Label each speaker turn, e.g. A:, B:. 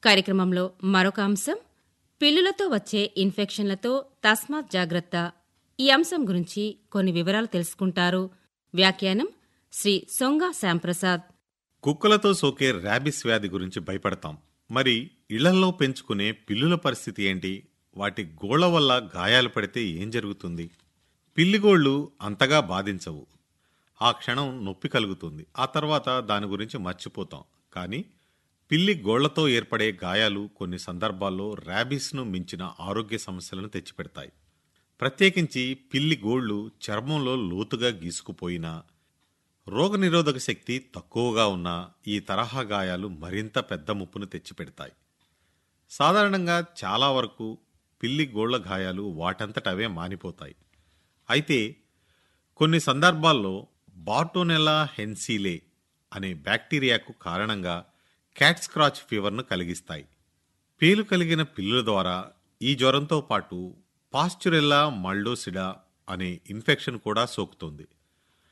A: కార్యక్రమంలో మరొక అంశం పిల్లులతో వచ్చే ఇన్ఫెక్షన్లతో తస్మాత్ జాగ్రత్త ఈ అంశం గురించి కొన్ని వివరాలు తెలుసుకుంటారు వ్యాఖ్యానం శ్రీ సొంగా శ్యాంప్రసాద్
B: కుక్కలతో సోకే ర్యాబిస్ వ్యాధి గురించి భయపడతాం మరి ఇళ్లల్లో పెంచుకునే పిల్లుల పరిస్థితి ఏంటి వాటి గోళ్ల వల్ల గాయాలు పడితే ఏం జరుగుతుంది పిల్లిగోళ్లు అంతగా బాధించవు ఆ క్షణం నొప్పి కలుగుతుంది ఆ తర్వాత దాని గురించి మర్చిపోతాం కానీ పిల్లి గోళ్లతో ఏర్పడే గాయాలు కొన్ని సందర్భాల్లో ర్యాబిస్ను మించిన ఆరోగ్య సమస్యలను తెచ్చిపెడతాయి ప్రత్యేకించి పిల్లి గోళ్లు చర్మంలో లోతుగా గీసుకుపోయినా రోగనిరోధక శక్తి తక్కువగా ఉన్న ఈ తరహా గాయాలు మరింత పెద్ద ముప్పును తెచ్చిపెడతాయి సాధారణంగా చాలా వరకు పిల్లి గోళ్ల గాయాలు వాటంతట అవే మానిపోతాయి అయితే కొన్ని సందర్భాల్లో బార్టోనెల్లా హెన్సీలే అనే బ్యాక్టీరియాకు కారణంగా క్యాట్ స్క్రాచ్ ఫీవర్ను కలిగిస్తాయి పేలు కలిగిన పిల్లుల ద్వారా ఈ జ్వరంతో పాటు పాస్చురెల్లా మల్డోసిడా అనే ఇన్ఫెక్షన్ కూడా సోకుతుంది